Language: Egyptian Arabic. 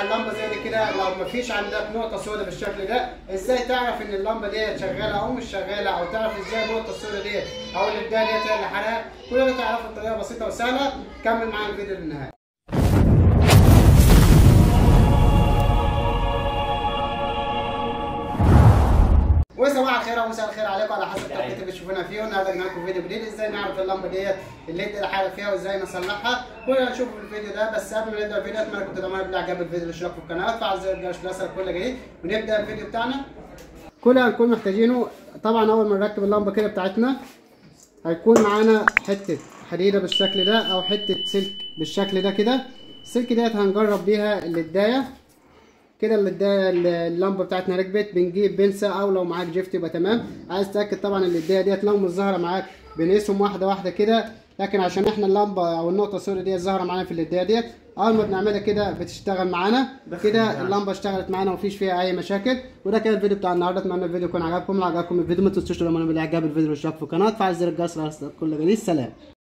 مع اللمبه زي دي كده لو مفيش عندك نقطه سوداء بالشكل ده ازاي تعرف ان اللمبه دي شغاله او مش شغاله او تعرف ازاي النقطه السوداء دي او الابداع دي هي اللي حرقها كل ده تعرفه بطريقه بسيطه وسهله كمل معانا الفيديو للنهايه وصباح الخير ومساء الخير عليكم على حسب التوقيت اللي بتشوفونا فيه النهارده معاكم فيديو جديد ازاي نعرف اللمبه ديت اللي انت الحاله فيها وازاي نصلحها كلنا نشوف في الفيديو ده بس قبل ما نبدا الفيديو اتمنى كنتوا تدعمونا بالاعجاب الفيديو الاشتراك في القناه وتفعل زر الجرس ليصلك كل جديد ونبدا الفيديو بتاعنا كل اللي هنكون محتاجينه طبعا اول ما نركب اللمبه كده بتاعتنا هيكون معانا حته حديده بالشكل ده او حته سلك بالشكل ده كده السلك ديت هنجرب بيها اللدايه كده اللدايه اللمبه بتاعتنا ركبت بنجيب بنسه او لو معاك جيفت يبقى تمام عايز تاكد طبعا اللدايه ديت لو مش ظاهره معاك بنقيسهم واحده واحده كده لكن عشان احنا اللمبه او النقطه السوداء ديت ظاهره معانا في اللدايه ديت اول ما بنعملها كده بتشتغل معانا كده اللمبه اشتغلت معانا ومفيش فيها اي مشاكل وده كده الفيديو بتاع النهارده اتمنى الفيديو يكون عجبكم لو عجبكم الفيديو ما تنسوش تعملوا بالاعجاب الفيديو والاشتراك في القناه وتفعل زر الجرس ليصلك كل جديد سلام